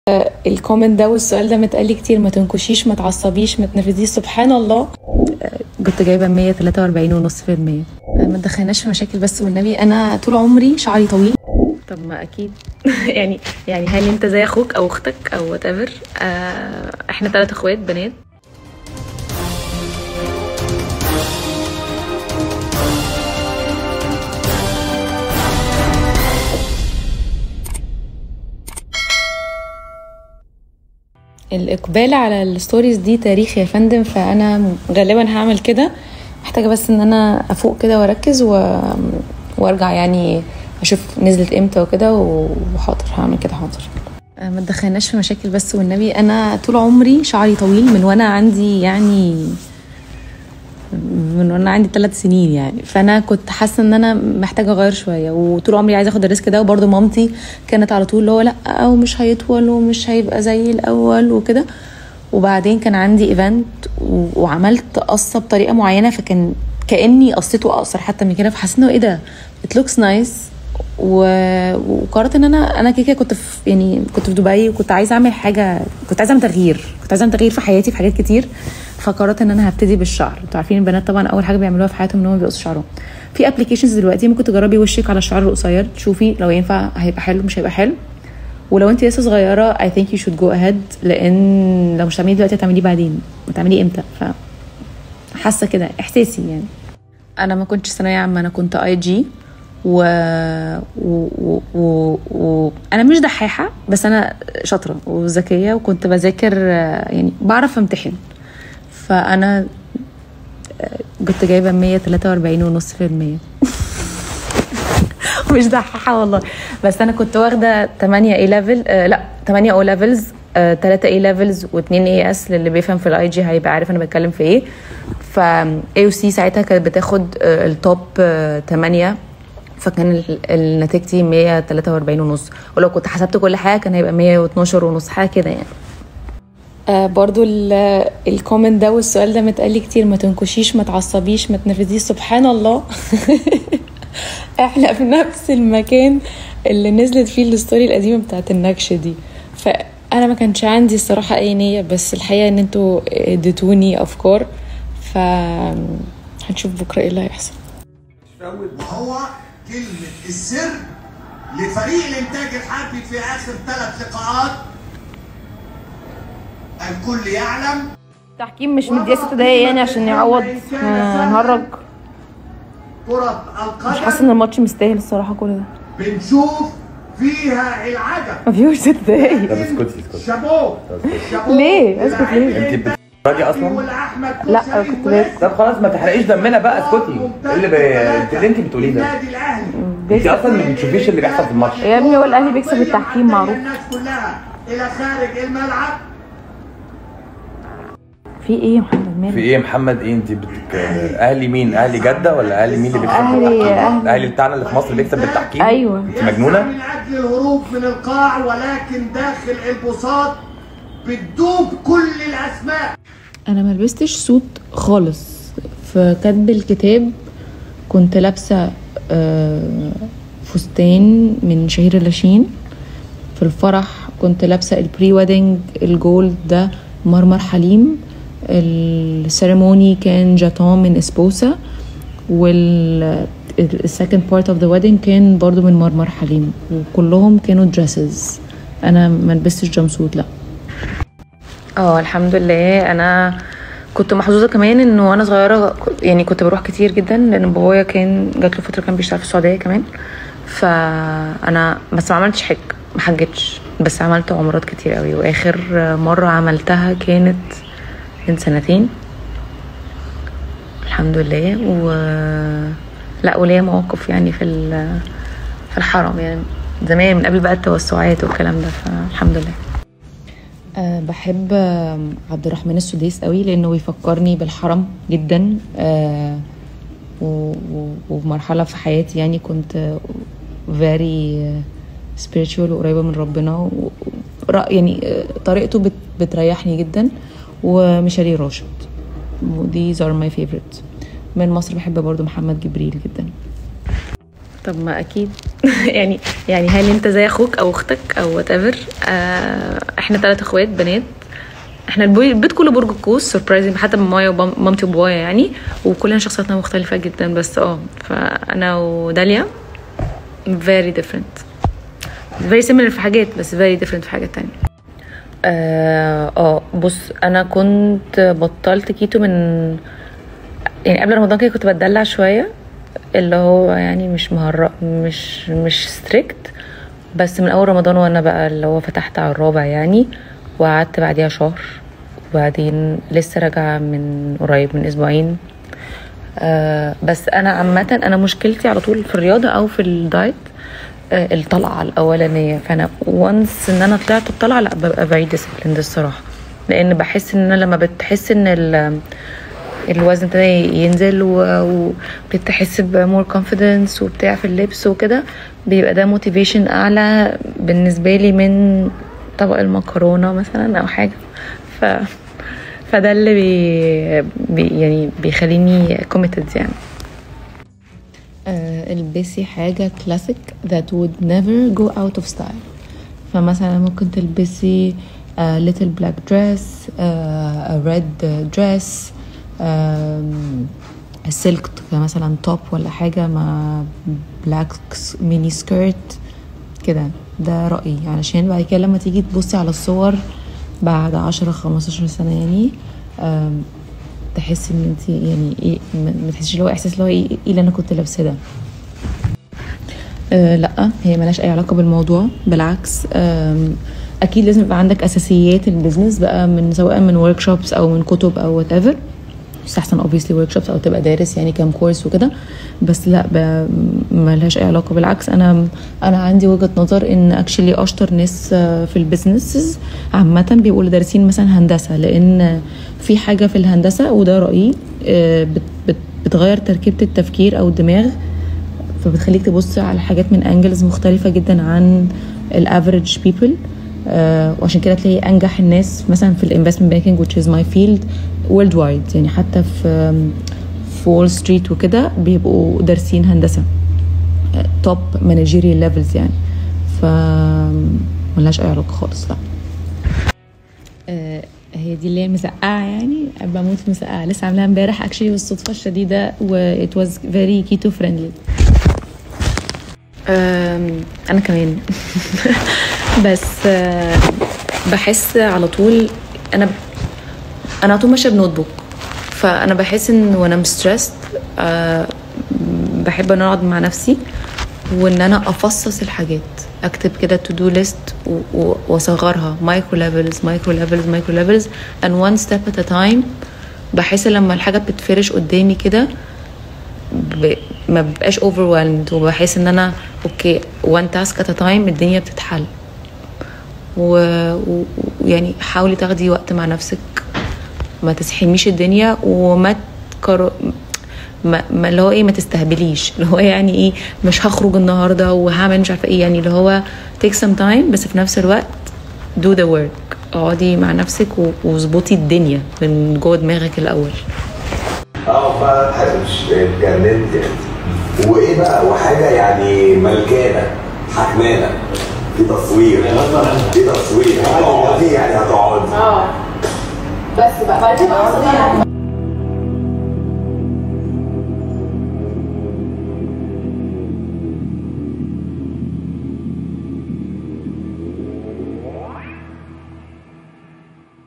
الكومنت ده والسؤال ده متقالي كتير ما تنكشيش ما تعصبيش ما تنرفزيش سبحان الله كنت جايبه 143.5% ما تدخلناش في مشاكل بس والنبي انا طول عمري شعري طويل طب ما اكيد يعني يعني هل انت زي اخوك او اختك او وات ايفر احنا ثلاث اخوات بنات الاقبال على الستوريز دي تاريخ يا فندم فانا غالبا هعمل كده محتاجه بس ان انا افوق كده واركز و... وارجع يعني اشوف نزلت امتى وكده وحاضر هعمل كده حاضر ما تدخلناش في مشاكل بس والنبي انا طول عمري شعري طويل من وانا عندي يعني من وانا عندي ثلاث سنين يعني فانا كنت حاسه ان انا محتاجه اغير شويه وطول عمري عايزه اخد الريسك ده وبرده مامتي كانت على طول اللي هو لا او مش هيطول ومش هيبقى زي الاول وكده وبعدين كان عندي ايفنت وعملت قصه بطريقه معينه فكان كاني قصته اقصر حتى من كده فحسيت انه ايه ده ات لوكس نايس وقررت ان انا انا كده كنت في يعني كنت في دبي وكنت عايزه اعمل حاجه كنت عايزه اعمل تغيير كنت عايزه اعمل تغيير في حياتي في حاجات كتير فقررت ان انا هبتدي بالشعر انتوا عارفين البنات طبعا اول حاجه بيعملوها في حياتهم ان هم بيقصوا شعرهم في ابلكيشنز دلوقتي ممكن تجربي وشك على الشعر القصير تشوفي لو ينفع هيبقى حلو مش هيبقى حلو ولو انت لسه صغيره I think you should go ahead لان لو مش هتعمليه دلوقتي هتعمليه بعدين هتعمليه امتى ف حاسه كده احساسي يعني انا ما كنتش ثانويه عامه انا كنت اي جي و... و... و... و... انا مش دحاحه بس انا شاطره وذكيه وكنت بذاكر يعني بعرف امتحن فانا كنت جايبه 143.5% مش دحاحه والله بس انا كنت واخده 8 اي ليفل آه لا 8 او ليفلز 3 اي ليفلز و2 اي اس للي بيفهم في الاي جي هيبقى عارف انا بتكلم في ايه ف اي او سي ساعتها كانت بتاخد التوب 8 فكان نتيجتي 143 ونص ولو كنت حسبت كل حاجه كان هيبقى 112 ونص حاجه كده يعني آه برضو الكومنت ده والسؤال ده متقالي كتير ما تنكشيش ما تعصبيش ما تنرفزيش سبحان الله احنا في نفس المكان اللي نزلت فيه الستوري القديمه بتاعت النكش دي فانا ما كانش عندي الصراحه اي نيه بس الحقيقه ان انتوا اديتوني افكار ف هنشوف بكره ايه اللي هيحصل وهو كلمة السر لفريق الإنتاج الحربي في آخر ثلاث لقاءات الكل يعلم التحكيم مش مديه ست دقايق يعني عشان يعوض نهرج كرة مش القدم حاسه ان الماتش مستاهل الصراحه كل ده بنشوف فيها العجب ما فيهوش ست دقايق طب اسكتي اسكتي شابوه شابوه ليه؟ اسكت ليه؟ للاعبين انت بتتفرجي اصلا؟ والأحمد لا كوشري كنت ولسه بس طب خلاص ما تحرقيش دمنا بقى اسكتي ايه اللي ب... انت اللي انت بتقوليه ده النادي الأهلي انت اصلا ما بتشوفيش اللي بيحصل في الماتش يا ابني هو الاهلي بيكسب التحكيم معروف الناس كلها إلى خارج الملعب في ايه يا محمد في مالك؟ ايه يا محمد ايه انت بتك... اهلي مين اهلي جده ولا اهلي مين اللي بيكسب أهلي- بالتحكيم أهلي. الاهلي بتاعنا اللي في مصر بيكسب بالتحكيم ايوه انت مجنونه من أجل الهروب من القاع ولكن داخل البساط بتدوب كل الأسماء انا ما لبستش سوت خالص في كتب الكتاب كنت لابسه آه، فستان من شهير اللاشين في الفرح كنت لابسه البري ويدنج الجولد ده مرمر حليم السيرموني كان جاتون من اسبوسا وال السكند بارت اوف ذا ويدنج كان برضو من مرمر حليم وكلهم كانوا دريسز انا ما لبستش جامب سوت لا اه الحمد لله انا كنت محظوظه كمان ان وانا صغيره ك- يعني كنت بروح كتير جدا لان بابايا كان جات له فتره كان بيشتغل في السعوديه كمان فانا بس ما عملتش حج ما حجتش بس عملت عمرات كتير قوي واخر مره عملتها كانت من سنتين الحمد لله و لا وليا مواقف يعني في ال- في الحرم يعني زمان من قبل بقى التوسعات والكلام ده فالحمد لله أه بحب آه، عبد الرحمن السديس قوي لانه بيفكرني بالحرم جدا أه و- و- ومرحله في حياتي يعني كنت very spiritual وقريبه من ربنا و- و- يعني آه، طريقته بت بتريحني جدا وميشالي راشد these are my favorites من مصر بحب برضو محمد جبريل جدا طب ما اكيد يعني يعني هل انت زي اخوك او اختك او وات ايفر احنا ثلاث اخوات بنات احنا البي- البيت كله برج القوس سربرايزنج حتى مامايا ومامتي وبابايا يعني وكلنا شخصياتنا مختلفه جدا بس اه فانا وداليا very different very similar في حاجات بس very different في حاجات تانية اه آه، بص انا كنت بطلت كيتو من يعني قبل رمضان كده كنت بتدلع شويه اللي هو يعني مش مهرق مش مش ستريكت بس من اول رمضان وانا بقى اللي هو فتحت على الرابع يعني وقعدت بعديها شهر وبعدين لسه راجعه من قريب من اسبوعين آه بس انا عامه انا مشكلتي على طول في الرياضه او في الدايت آه الطلعه الاولانيه فانا وانس ان انا طلعت الطلعه لا ببقى بعيد ديسيبليند الصراحه لان بحس ان انا لما بتحس ان ال- الوزن ابتدى ينزل و- وبتحس بمور كونفيدنس وبتاع في اللبس وكده بيبقى ده موتيفيشن اعلى بالنسبه لي من طبق المكرونه مثلا او حاجه ف فده اللي بي, بي يعني بيخليني كوميتد يعني آه، البسي حاجة كلاسيك that would never go out of style فمثلا ممكن تلبسي آه، little black dress آه، a red dress سلك مثلا توب ولا حاجة مع بلاك ميني سكيرت كده ده رأيي علشان بعد كده لما تيجي تبصي على الصور بعد عشرة خمستاشر سنة يعني آم، تحسي ان انت يعني ايه ما ما تحسيش اللي هو احساس اللي هو ايه إيه اللي انا كنت لابساه ده أه لا هي ملهاش اي علاقه بالموضوع بالعكس أم، اكيد لازم يبقى عندك اساسيات البيزنس بقى من سواء من ورك شوبس او من كتب او وات ايفر يستحسن اوبسلي ورك شوبس او تبقى دارس يعني كام كورس وكده بس لا ب- ملهاش اي علاقه بالعكس انا انا عندي وجهه نظر ان اكشلي اشطر ناس آه، في البيزنسز عامه بيبقوا اللي دارسين مثلا هندسه لان في حاجه في الهندسه وده رايي آه، بت- بت- بتغير تركيبه التفكير او الدماغ فبتخليك تبص على حاجات من انجلز مختلفه جدا عن الافريج بيبل وعشان كده تلاقي انجح الناس مثلا في الانفستمنت بانكينج which is my field world wide يعني حتى في في وول ستريت وكده بيبقوا دارسين هندسه توب مانجيريال ليفلز يعني ف ملهاش اي علاقه خالص لا هي دي اللي هي مسقعه يعني بموت في مسقعه لسه عاملاها امبارح اكشلي بالصدفه الشديده و it was very keto friendly أم، انا كمان بس آه، بحس على طول انا انا على طول ماشيه بنوت بوك فانا بحس ان وانا مستريسد بحب ان أنا اقعد مع نفسي وان انا افصص الحاجات اكتب كده تو دو ليست واصغرها مايكرو ليفلز مايكرو ليفلز مايكرو ليفلز and one step at a time بحس لما الحاجه بتتفرش قدامي كده ب... ما ببقاش overwhelmed وبحس ان انا اوكي one task at a time الدنيا بتتحل و- و- ويعني حاولي تاخدي وقت مع نفسك ما تسحميش الدنيا وما تكر... ما, ما اللي هو ايه ما تستهبليش اللي هو يعني ايه مش هخرج النهارده وهعمل مش عارفه ايه يعني اللي هو take some time بس في نفس الوقت do the work اقعدي مع نفسك و- واظبطي الدنيا من جوه دماغك الاول اه فمش اتجننت يعني وايه بقى وحاجه يعني ملكانه حكمانه في تصوير في تصوير هتقعدي يعني هتقعدي اه بس بقى بعد كده بقى